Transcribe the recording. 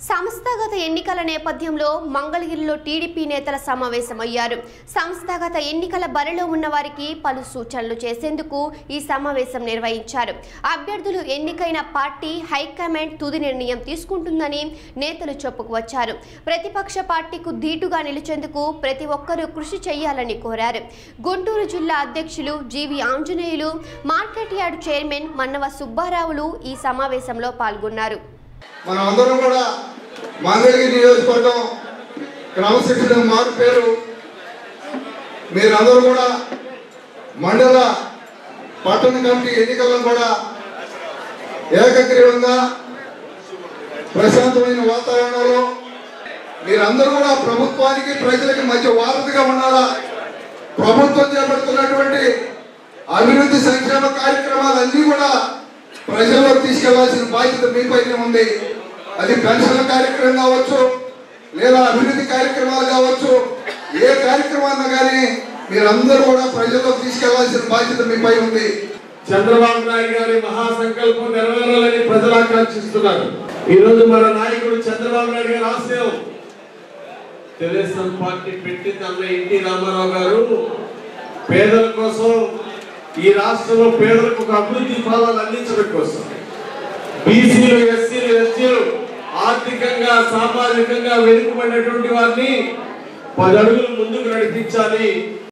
సంస్థాగత ఎన్నికల నేపథ్యంలో మంగళగిరిలో టీడీపీ నేతల సమావేశమయ్యారు సంస్థాగత ఎన్నికల బరిలో ఉన్న వారికి పలు సూచనలు చేసేందుకు ఈ సమావేశం నిర్వహించారు అభ్యర్థులు ఎన్నికైన పార్టీ హైకమాండ్ తుది నిర్ణయం తీసుకుంటుందని నేతలు చెప్పుకువచ్చారు ప్రతిపక్ష పార్టీకు ధీటుగా నిలిచేందుకు ప్రతి ఒక్కరూ కృషి చేయాలని కోరారు గుంటూరు జిల్లా అధ్యక్షులు G V Anjaneyulu market yard chairman Mannava సుబ్బారావులు ఈ సమావేశంలో పాల్గొన్నారు మనం అందరం కూడా మంగళగిరి నియోజకవర్గం క్రమశిక్షణ మారు పేరు మీరందరూ కూడా మండల పట్టణ కమిటీ ఎన్నికలను కూడా ఏకగ్రీవంగా ప్రశాంతమైన వాతావరణంలో మీరందరూ కూడా ప్రభుత్వానికి ప్రజలకి మధ్య వారధిగా ఉండాలా ప్రభుత్వం చేపడుతున్నటువంటి అభివృద్ధి సంక్షేమ కార్యక్రమాలన్నీ కూడా ప్రజల్లోకి తీసుకెళ్లాల్సిన బాధ్యత మీపైనే ఉంది అది పెన్షన్ల కార్యక్రమం కావచ్చు లేదా అభివృద్ధి కార్యక్రమాలు కావచ్చు ఏ కార్యక్రమాన్ని కానీ మీరందరూ కూడా ప్రజల్లోకి తీసుకెళ్లాల్సిన బాధ్యత మీపై ఉంది చంద్రబాబు నాయుడు గారి మహాసంకల్పం నెరవేరాలని ప్రజలు ఆకాంక్షిస్తున్నారు ఈ రోజు మన నాయకుడు చంద్రబాబు నాయుడు గారి ఆశయం తెలుగుదేశం పార్టీ పెట్టింది అన్న ఎన్టీ రామారావు గారు పేదల కోసం ఈ రాష్ట్రంలో పేదలకు ఒక అభివృద్ధి ఫలాలు అందించడం కోసం బీసీలు ఎస్సీలు ఎస్టీలు ఆర్థికంగా సామాజికంగా వెనుకబడినటువంటి వారిని పది అడుగులు ముందుకు నడిపించాలి